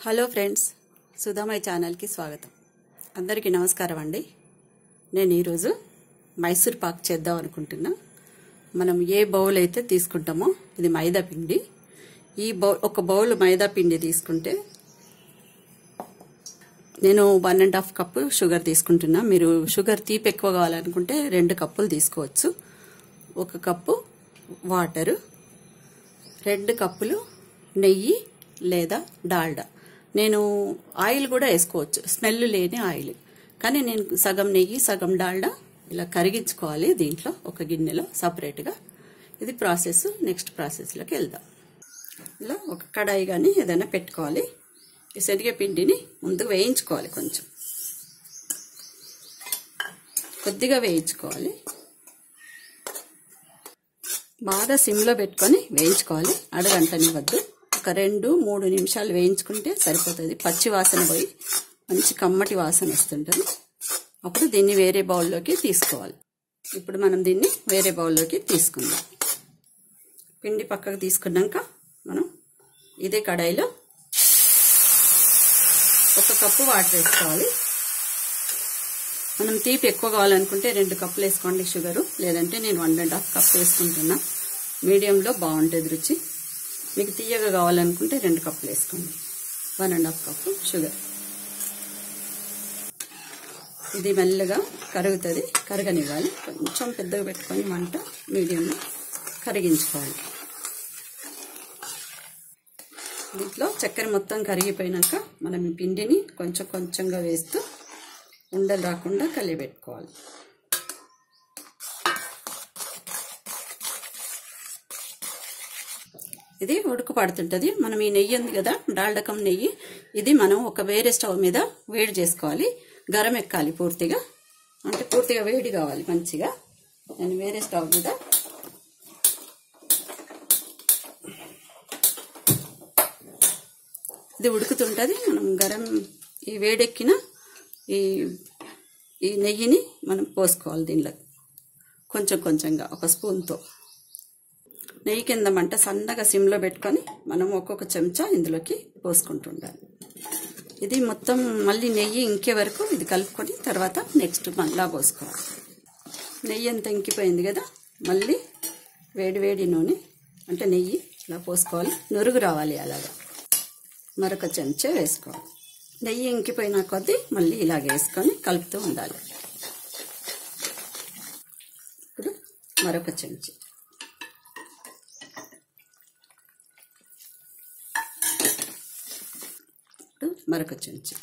hello friends Sudhamayya ఛానల్కి స్వాగతం అందరికీ నమస్కారం అండి నేను ఈరోజు మైసూర్ పాక్ చేద్దాం అనుకుంటున్నా మనం ఏ బౌల్ అయితే తీసుకుంటామో ఇది మైదా పిండి ఈ బౌల్ ఒక బౌల్ మైదా పిండి తీసుకుంటే నేను one and half cup sugar తీసుకుంటున్నా మీరు షుగర్ తీపి ఎక్కువ కావాలనుకుంటే రెండు కప్పులు తీసుకోవచ్చు ఒక కప్పు వాటరు రెండు కప్పులు నెయ్యి లేదా డాల్డా నేను ఆయిల్ కూడా వేసుకోవచ్చు స్మెల్ లేని ఆయిల్ కానీ నేను సగం నెయ్యి సగం డాల్డా ఇలా కరిగించుకోవాలి దీంట్లో ఒక గిన్నెలో సపరేట్గా ఇది ప్రాసెస్ నెక్స్ట్ ప్రాసెస్లోకి వెళ్దాం ఇలా ఒక కడాయి కానీ ఏదైనా పెట్టుకోవాలి ఈ శనగపిండిని ముందు వేయించుకోవాలి కొంచెం కొద్దిగా వేయించుకోవాలి బాగా సిమ్లో పెట్టుకొని వేయించుకోవాలి అడగంటనివ్వద్దు ఒక రెండు మూడు నిమిషాలు వేయించుకుంటే సరిపోతుంది పచ్చి వాసన పోయి మంచి కమ్మటి వాసన వస్తుంటుంది అప్పుడు దీన్ని వేరే బౌల్లోకి తీసుకోవాలి ఇప్పుడు మనం దీన్ని వేరే బౌల్లోకి తీసుకుందాం పిండి పక్కకు తీసుకున్నాక మనం ఇదే కడాయిలో ఒక కప్పు వాటర్ వేసుకోవాలి మనం తీపి ఎక్కువ కావాలనుకుంటే రెండు కప్పులు వేసుకోండి షుగరు లేదంటే నేను వన్ అండ్ హాఫ్ కప్ వేసుకుంటున్నా మీడియంలో బాగుంటుంది రుచి మీకు తీయగా కావాలనుకుంటే రెండు కప్పులు వేసుకోండి one and half cup sugar ఇది మెల్లగా కరుగుతుంది కరగనివ్వాలి కొంచెం పెద్దగా పెట్టుకొని మంట మీడియంలో కరిగించుకోవాలి దీంట్లో చక్కెర మొత్తం కరిగిపోయినాక మనం ఈ పిండిని కొంచెం కొంచెంగా వేస్తూ ఉండలు రాకుండా కలిపెట్టుకోవాలి ఇది ఉడుకు పడుతుంటుంది మనం ఈ నెయ్యి ఉంది కదా డాల్డకం నెయ్యి ఇది మనం ఒక వేరే స్టవ్ మీద వేడి చేసుకోవాలి గరం ఎక్కాలి పూర్తిగా అంటే పూర్తిగా వేడి కావాలి మంచిగా నేను వేరే స్టవ్ మీద ఇది ఉడుకుతుంటుంది మనం గరం ఈ వేడెక్కిన ఈ ఈ నెయ్యిని మనం పోసుకోవాలి దీనిలో కొంచెం కొంచెంగా ఒక స్పూన్తో నెయ్యి కింద మంట సన్నగా సిమ్లో పెట్టుకొని మనం ఒక్కొక్క చెంచా ఇందులోకి పోసుకుంటుండాలి ఇది మొత్తం మళ్ళీ నెయ్యి ఇంకే వరకు ఇది కలుపుకొని తర్వాత నెక్స్ట్ మళ్ళా పోసుకోవాలి నెయ్యి అంతా ఇంకిపోయింది కదా మళ్ళీ వేడి వేడి నూనె అంటే నెయ్యి ఇలా పోసుకోవాలి నురుగు రావాలి అలాగా మరొక చెంచా వేసుకోవాలి నెయ్యి ఇంకిపోయిన కొద్దీ మళ్ళీ ఇలాగ వేసుకొని కలుపుతూ ఉండాలి ఇప్పుడు మరొక చెంచా ఇప్పుడు మరొక చెంచా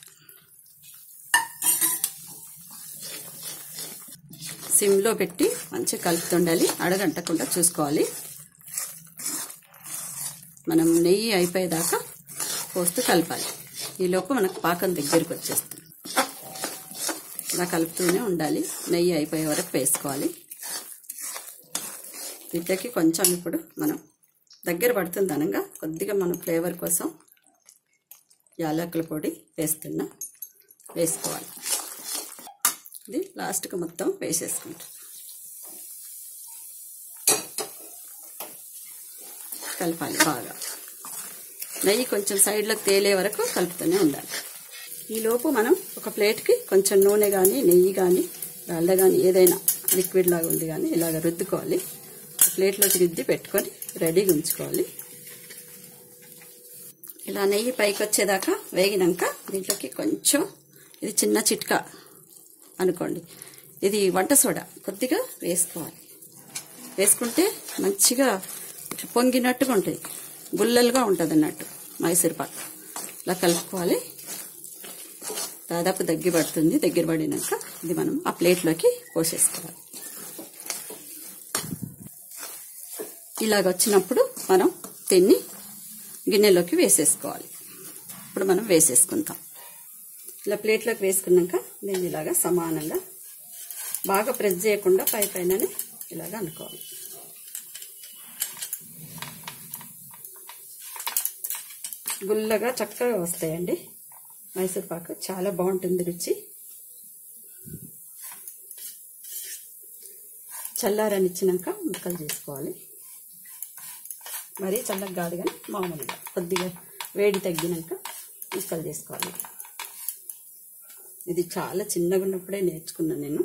సిమ్లో పెట్టి మంచిగా కలుపుతుండాలి అడగంటకుండా చూసుకోవాలి మనం నెయ్యి అయిపోయేదాకా పోస్తూ కలపాలి ఈలోపు మనకు పాకం దగ్గరికి వచ్చేస్తుంది ఇలా కలుపుతూనే ఉండాలి నెయ్యి అయిపోయే వరకు వేసుకోవాలి వీటికి కొంచెం ఇప్పుడు మనం దగ్గర పడుతుంది అనగా కొద్దిగా మనం ఫ్లేవర్ కోసం యాలకుల పొడి వేస్తున్నా వేసుకోవాలి ఇది లాస్ట్కి మొత్తం వేసేసుకుంటాం కలపాలి బాగా నెయ్యి కొంచెం సైడ్లోకి తేలే వరకు కలుపుతూనే ఉండాలి ఈలోపు మనం ఒక ప్లేట్కి కొంచెం నూనె కానీ నెయ్యి కానీ డాల్డా కానీ ఏదైనా లిక్విడ్ లాగా ఉంది కానీ ఇలాగ రుద్దుకోవాలి ప్లేట్లోకి రుద్ది పెట్టుకొని రెడీగా ఉంచుకోవాలి ఇలా నెయ్యి పైకి వచ్చేదాకా వేగినాక దీంట్లోకి కొంచెం ఇది చిన్న చిట్కా అనుకోండి ఇది వంట సోడా కొద్దిగా వేసుకోవాలి వేసుకుంటే మంచిగా పొంగినట్టుగా ఉంటుంది గుల్లలుగా ఉంటుంది అన్నట్టు మైసూర్ పాక్ ఇలా కలుపుకోవాలి దాదాపు దగ్గర పడుతుంది దగ్గర పడినాక ఇది మనం ఆ ప్లేట్లోకి పోసేసుకోవాలి ఇలాగ వచ్చినప్పుడు మనం దీన్ని గిన్నెలోకి వేసేసుకోవాలి ఇప్పుడు మనం వేసేసుకుంటాం ఇలా ప్లేట్లోకి వేసుకున్నాక దీన్ని ఇలాగా సమానంగా బాగా ప్రెస్ చేయకుండా పై పైననే ఇలాగ అనుకోవాలి గుల్లగా చక్కగా వస్తాయండి మైసూర్ పాకు చాలా బాగుంటుంది రుచి చల్లారనిచ్చినాక ముక్కలు చేసుకోవాలి మరీ చల్లగా కాదు కానీ మామూలుగా కొద్దిగా వేడి తగ్గినాక ముక్కలు చేసుకోవాలి ఇది చాలా చిన్నగా ఉన్నప్పుడే నేర్చుకున్నాను నేను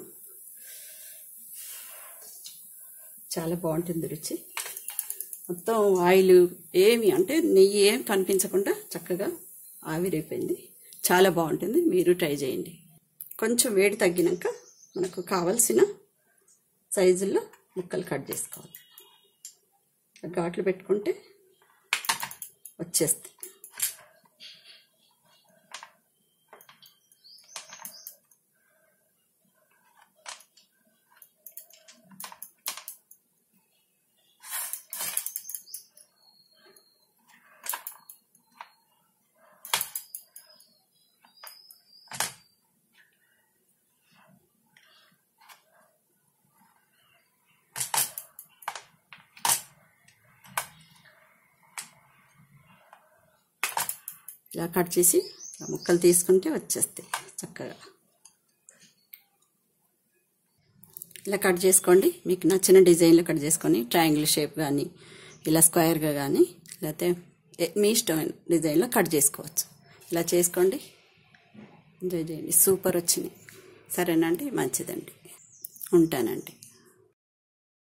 చాలా బాగుంటుంది రుచి మొత్తం ఆయిల్ ఏమి అంటే నెయ్యి ఏం కనిపించకుండా చక్కగా ఆవిరైపోయింది చాలా బాగుంటుంది మీరు ట్రై చేయండి కొంచెం వేడి తగ్గినాక మనకు కావలసిన సైజుల్లో ముక్కలు కట్ చేసుకోవాలి ఘాట్లు పెట్టుకుంటే వచ్చేస్తాయి ఇలా కట్ చేసి ఇలా ముక్కలు తీసుకుంటే వచ్చేస్తాయి చక్కగా ఇలా కట్ చేసుకోండి మీకు నచ్చిన డిజైన్లో కట్ చేసుకొని ట్రయాంగిల్ షేప్ కానీ ఇలా స్క్వేర్గా కానీ లేకపోతే ఏ- మీ ఇష్టమైన డిజైన్లో కట్ చేసుకోవచ్చు ఇలా చేసుకోండి ఎంజాయ్ చేయండి సూపర్ వచ్చినాయి సరేనండి మంచిదండి ఉంటానండి